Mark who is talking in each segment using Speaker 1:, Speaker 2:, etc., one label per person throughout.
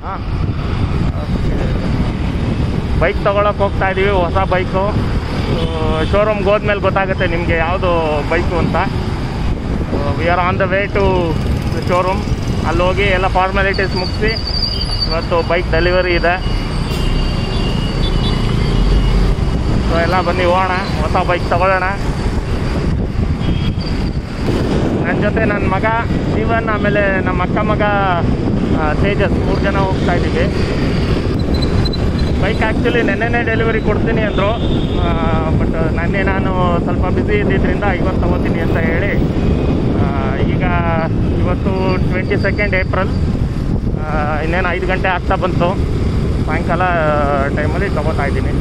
Speaker 1: ಹಾಂ ಬೈಕ್ ತೊಗೊಳಕ್ಕೆ ಹೋಗ್ತಾ ಇದ್ದೀವಿ ಹೊಸ ಬೈಕು ಶೋರೂಮ್ಗೆ ಹೋದ್ಮೇಲೆ ಗೊತ್ತಾಗುತ್ತೆ ನಿಮಗೆ ಯಾವುದು ಬೈಕು ಅಂತ we are on the way to showroom ಅಲ್ಲಿ ಹೋಗಿ ಎಲ್ಲ ಫಾರ್ಮಾಲಿಟೀಸ್ ಮುಗಿಸಿ ಇವತ್ತು ಬೈಕ್ ಡೆಲಿವರಿ ಇದೆ ಸೊ ಎಲ್ಲ ಬನ್ನಿ ಹೋಗೋಣ ಹೊಸ ಬೈಕ್ ತಗೊಳ್ಳೋಣ ನನ್ನ ಜೊತೆ ನನ್ನ ಮಗ ಜೀವನ್ ಆಮೇಲೆ ನಮ್ಮ ಅಕ್ಕ ಮಗ ಆ, ತೇಜಸ್ ಮೂರು ಜನ ಹೋಗ್ತಾ ಇದ್ದೀವಿ ಬೈಕ್ ಆ್ಯಕ್ಚುಲಿ ನೆನ್ನೆನೇ ಡೆಲಿವರಿ ಕೊಡ್ತೀನಿ ಅಂದರು ಬಟ್ ನೆನ್ನೆ ನಾನು ಸ್ವಲ್ಪ ಬ್ಯುಸಿ ಇದ್ದಿದ್ದರಿಂದ ಇವತ್ತು ತಗೋತೀನಿ ಅಂತ ಹೇಳಿ ಆ, ಈಗ ಇವತ್ತು ಟ್ವೆಂಟಿ ಸೆಕೆಂಡ್ ಏಪ್ರಿಲ್ ಇನ್ನೇನು ಐದು ಗಂಟೆ ಆಗ್ತಾ ಬಂತು ಸಾಯಂಕಾಲ ಟೈಮಲ್ಲಿ ತಗೋತಾ ಇದ್ದೀನಿ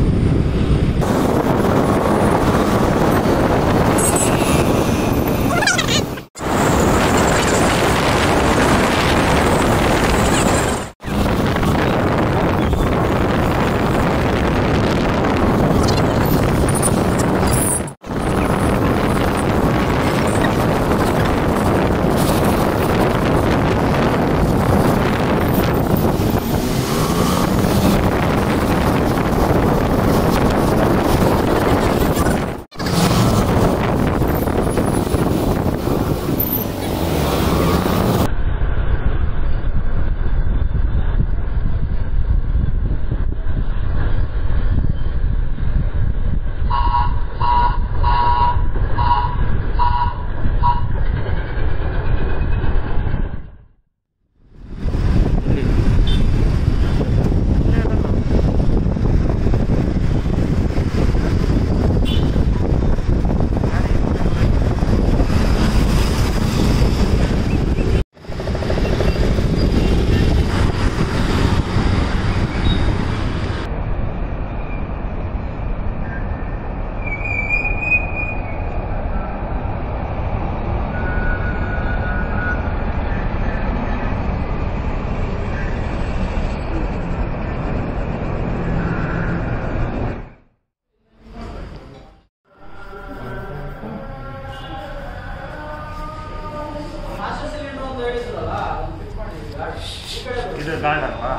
Speaker 1: ಇದು ಗಾರ್ಡ್ ಅಲ್ವಾ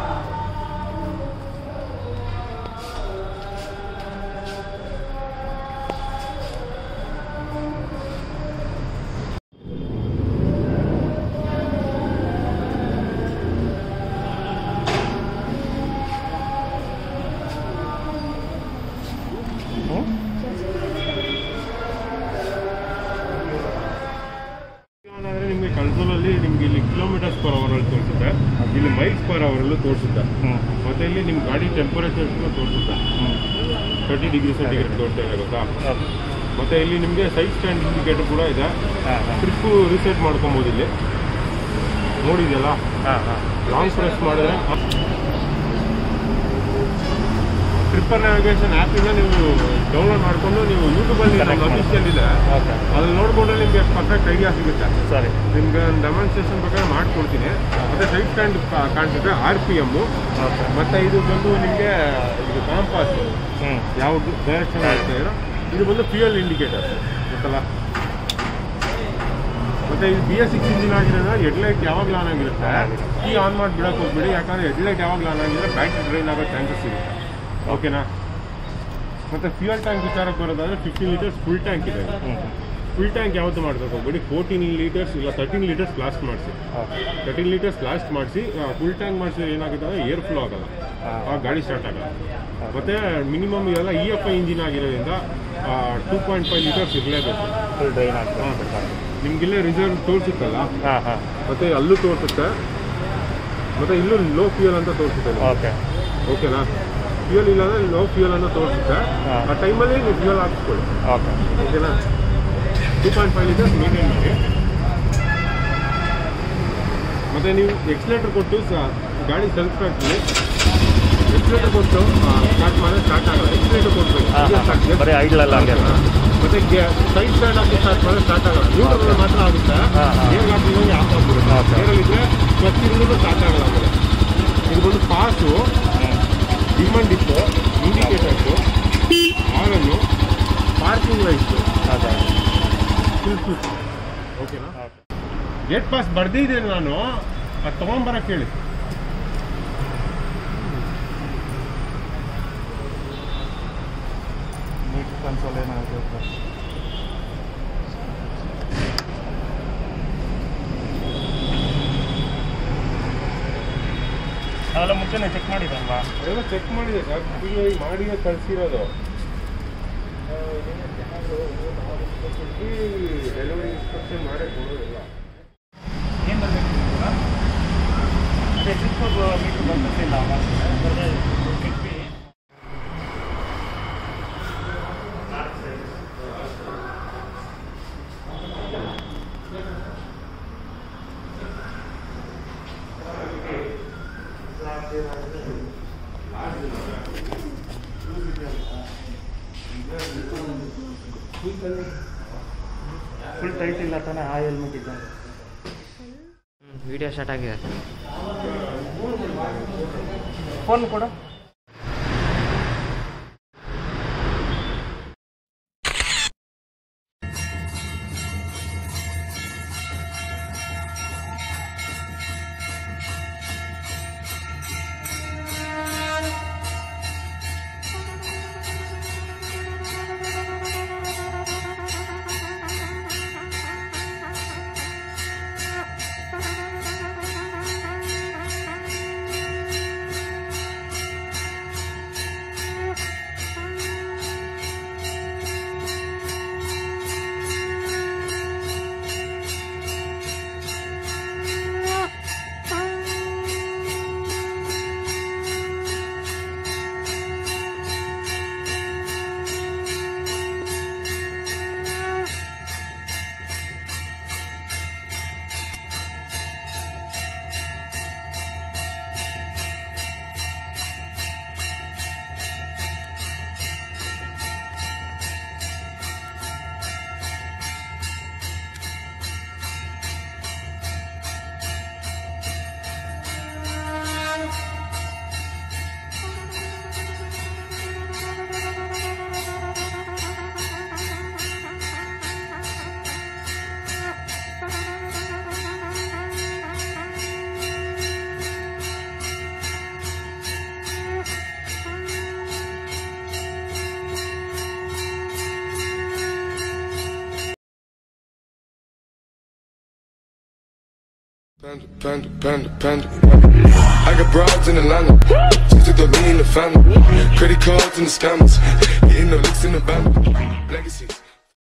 Speaker 2: ಅಂದರೆ ನಿಮಗೆ ಕನ್ಸೋಲಲ್ಲಿ ನಿಮಗೆ ಇಲ್ಲಿ ಕಿಲೋಮೀಟರ್ಸ್ ಪರ್ ಅವರಲ್ಲಿ ತೋರಿಸುತ್ತೆ ಇಲ್ಲಿ ಮೈಲ್ಸ್ ಪರ್ ಅವರಲ್ಲೂ ತೋರಿಸುತ್ತೆ
Speaker 1: ಹ್ಞೂ
Speaker 2: ಮತ್ತೆ ಇಲ್ಲಿ ನಿಮ್ಮ ಗಾಡಿ ಟೆಂಪರೇಚರ್ ತೋರಿಸುತ್ತೆ
Speaker 1: ಹ್ಞೂ
Speaker 2: ತರ್ಟಿ ಡಿಗ್ರಿ ಸೆಂಟಿಗ್ರೇಡ್ ತೋರಿಸ್ತಾ ಇದೆ ಗೊತ್ತಾ ಮತ್ತೆ ಇಲ್ಲಿ ನಿಮಗೆ ಸೈಡ್ ಸ್ಟ್ಯಾಂಡ್ ಇಂಡಿಕೇಟರ್ ಕೂಡ ಇದೆ
Speaker 1: ಹಾಂ ಹಾಂ
Speaker 2: ಟ್ರಿಪ್ಪು ರಿಸೆಟ್ ಮಾಡ್ಕೊಬೋದು ಇಲ್ಲಿ ನೋಡಿದೆಯಲ್ಲ
Speaker 1: ಹಾಂ ಹಾಂ
Speaker 2: ಲಾಂಗ್ ಪ್ರೆಸ್ ಮಾಡಿದ್ರೆ ಟ್ರಿಪ್ಪರ್ ನ್ಯಾವಿಗೇಷನ್ ಆ್ಯಪಿಂದ ನೀವು ಡೌನ್ಲೋಡ್ ಮಾಡಿಕೊಂಡು ನೀವು ಯೂಟ್ಯೂಬಲ್ಲಿ
Speaker 1: Connect
Speaker 2: ನಮ್ಮ ಅಫಿಷಿಯಲ್ ಇದೆ
Speaker 1: ಓಕೆ
Speaker 2: ಅದ್ರಲ್ಲಿ ನೋಡಿಕೊಂಡ್ರೆ ನಿಮಗೆ ಪರ್ಫೆಕ್ಟ್ ಐಡಿಯಾ ಸಿಗುತ್ತೆ
Speaker 1: ಸರಿ
Speaker 2: ನಿಮ್ಗೆ ಡೆಮಾನ್ಸ್ಟ್ರೇಷನ್ ಪ್ರಕಾರ ಮಾಡ್ಕೊಡ್ತೀನಿ ಮತ್ತೆ ಸೈಡ್ ಸ್ಟ್ಯಾಂಡ್ ಕಾಣಿಸುತ್ತೆ ಆರ್ ಪಿ ಎಮ್ಮು
Speaker 1: ಓಕೆ
Speaker 2: ಮತ್ತೆ ಇದು ಬಂದು ನಿಮಗೆ ಇದು ಕಾಂಪಾಸ್
Speaker 1: ಹ್ಞೂ
Speaker 2: ಯಾವುದು ಡೈರೆಕ್ಷನ್ ಆಗ್ತಾ ಇರೋ ಇದು ಬಂದು ಫ್ಯೂಯಲ್ ಇಂಡಿಕೇಟರ್ ಗೊತ್ತಲ್ಲ ಮತ್ತೆ ಇದು ಬಿ ಎಸ್ ಸಿಕ್ಸ್ ಇಂಜಿನ್ ಆಗಿರೋದ್ರಿಂದ ಹೆಡ್ಲೈಟ್ ಯಾವಾಗಲೂ ಆನ್ ಆಗಿರುತ್ತೆ ಕೀ ಆನ್ ಮಾಡಿ ಬಿಡಕ್ಕೆ ಹೋಗ್ಬಿಡಿ ಯಾಕಂದ್ರೆ ಹೆಡ್ಲೈಟ್ ಯಾವಾಗಲೂ ಆನ್ ಆಗಿದ್ರೆ ಬ್ಯಾಟ್ರಿ ಡ್ರೈನ್ ಆಗೋ ಚಾನ್ಸಸ್ ಇರುತ್ತೆ ಓಕೆನಾ ಮತ್ತೆ ಫ್ಯೂಯಲ್ ಟ್ಯಾಂಕ್ ವಿಚಾರಕ್ಕೆ ಬರೋದಾದ್ರೆ ಫಿಫ್ಟೀನ್ ಲೀಟರ್ಸ್ ಫುಲ್ ಟ್ಯಾಂಕ್ ಇದೆ
Speaker 1: ಹ್ಞೂ
Speaker 2: ಫುಲ್ ಟ್ಯಾಂಕ್ ಯಾವತ್ತು ಮಾಡ್ಬೇಕು ಹೋಗ್ಬೇಡಿ ಫೋರ್ಟೀನ್ ಲೀಟರ್ಸ್ ಇಲ್ಲ ತರ್ಟೀನ್ ಲೀಟರ್ಸ್ ಬ್ಲಾಸ್ಟ್ ಮಾಡಿಸಿ
Speaker 1: ಓಕೆ
Speaker 2: ತರ್ಟೀನ್ ಲೀಟರ್ಸ್ ಬ್ಲಾಸ್ಟ್ ಮಾಡಿಸಿ ಫುಲ್ ಟ್ಯಾಂಕ್ ಮಾಡಿಸಿದ್ರೆ ಏನಾಗುತ್ತೆ ಅಂದರೆ ಏರ್ ಫ್ಲೋ ಆಗಲ್ಲ ಆ ಗಾಡಿ ಸ್ಟಾರ್ಟ್ ಆಗಲ್ಲ ಮತ್ತೆ ಮಿನಿಮಮ್ ಇದೆಲ್ಲ ಇ ಎಫ್ ಐ ಇಂಜಿನ್ ಆಗಿರೋದ್ರಿಂದ ಟೂ ಪಾಯಿಂಟ್ ಫೈವ್ ಲೀಟರ್ಸ್ ಇರಲೇಬೇಕು
Speaker 1: ಫುಲ್ ಡ್ರೈನ್ ಆಗ್ತದೆ
Speaker 2: ನಿಮ್ಗಿಲ್ಲೇ ರಿಸರ್ವ್ ತೋರಿಸುತ್ತಲ್ಲ
Speaker 1: ಹಾಂ ಹಾಂ
Speaker 2: ಮತ್ತೆ ಅಲ್ಲೂ ತೋರಿಸುತ್ತೆ ಮತ್ತೆ ಇಲ್ಲೂ ಲೋ ಫ್ಯೂಯಲ್ ಅಂತ ತೋರಿಸುತ್ತೆ ನಿಮ್ಗೆ.
Speaker 1: ಓಕೆ
Speaker 2: ಓಕೆನಾ ಫ್ಯೂಯಲ್ ಇಲ್ಲ ಅಂದ್ರೆ ಲೋ ಫ್ಯೂಯಲ್ ಅಂತ ತೋರಿಸುತ್ತೆ
Speaker 1: ಹಾ.
Speaker 2: ಆ ಟೈಮಲ್ಲಿ ನೀವು ಫ್ಯೂಯಲ್ ಹಾಕಿಸ್ಕೊಳ್ಳಿ
Speaker 1: ಓಕೆ
Speaker 2: ಓಕೆನಾ two point five litres maintain ಮಾಡಿ ಮತ್ತೆ ನೀವು ಎಕ್ಸ್ಲೇಟರ್ ಕೊಟ್ಟು ಸ- ಗಾಡಿ ಸೆಲ್ಫ್ ಆಗ್ತದೆ ಎಕ್ಸ್ಲೇಟರ್ ಕೊಟ್ಟು ಸ್ಟಾರ್ಟ್ ಮಾಡಿದ್ರೆ ಸ್ಟಾರ್ಟ್ ಆಗಲ್ಲ ಎಕ್ಸ್ಲೇಟರ್ ಕೊಡ್ಬೇಕು
Speaker 1: ಹಾಂ
Speaker 2: ಈಗ
Speaker 1: ಹಾಂ
Speaker 2: start ಆಗುತ್ತೆ.
Speaker 1: ಬರೀ ಐಡ್ಲಲ್ಲ ಹಂಗೆ
Speaker 2: ಮತ್ತೆ ಸೈಡ್ ಸ್ಟ್ಯಾಂಡ್ ಹಾಕಿ ಸ್ಟಾರ್ಟ್ ಮಾಡಿದ್ರೆ ಸ್ಟಾರ್ಟ್ ಆಗಲ್ಲ ನ್ಯೂಟ್ರಲ್ ಮಾತ್ರ ಆಗುತ್ತೆ
Speaker 1: ಹಾ, ಹಾ.
Speaker 2: ಗೇರ್ ಹಾಕಿದ್ರೆ ಆಫ್ ಆಗ್ಬಿಡುತ್ತೆ
Speaker 1: Okay.
Speaker 2: ಗೇರಲ್ಲಿದ್ರೆ ಕ್ಲಚ್ ಇರೋದು ಸ್ಟಾರ್ಟ್ ಆಗಲ್ಲ ಆಮೇಲೆ ಇದು ಬಂದು ಪಾಸು ಡಿಮಂಡ್ ಇತ್ತು ಇಂಡಿಕೇಟರ್ಸು ಹಾರನ್ನು ಪಾರ್ಕಿಂಗ್ ಲೈಟ್ಸು
Speaker 1: ಅದೇ
Speaker 2: ಓಕೆನಾ
Speaker 1: ಓಕೆ
Speaker 2: ಗೇಟ್ ಪಾಸ್ ಬರ್ದಿದ್ದೀನಿ ನಾನು ಅದು ತೊಗೊಂಬರಕ್ಕೆ ಹೇಳಿ
Speaker 1: ಸಲ ಏನಾಗುತ್ತೆ ಸರ್ ಅವೆಲ್ಲ ಮುಂಚೆನೇ ಚೆಕ್ ಮಾಡಿದಲ್ವಾ
Speaker 2: ಎಲ್ಲ ಚೆಕ್ ಮಾಡಿದೆ ಸರ್ ಈಗ ಮಾಡಿಯೇ ಕಳಿಸಿರೋದು ಡೆಲಿವರಿ ಇನ್ಸ್ಟ್ರಕ್ಷನ್ ಮಾಡೇ ಕೊಡೋದಿಲ್ಲ
Speaker 1: ಏನು ಬರಬೇಕು ಅದೇ ಸಿಕ್ಸ್ ಮೀಟ್ರ್ ಬಂದಿಲ್ಲ ಅದೇ ಕಿಟ್ಟಿ ಫುಲ್ ಟೈಟ್ ಇಲ್ಲ ತಾನೇ ಆ ಹೆಲ್ಮೆಟ್ ಇದ್ದಂಗೆ
Speaker 3: ವಿಡಿಯೋ ಸ್ಟಾರ್ಟ್ ಆಗಿದೆ
Speaker 1: ಫೋನ್ ಕೊಡು
Speaker 4: Panda, panda, panda, panda. I got broads in Atlanta. Just took the lean in the family. Credit cards and the scammers. Hitting the licks in the band. Legacies.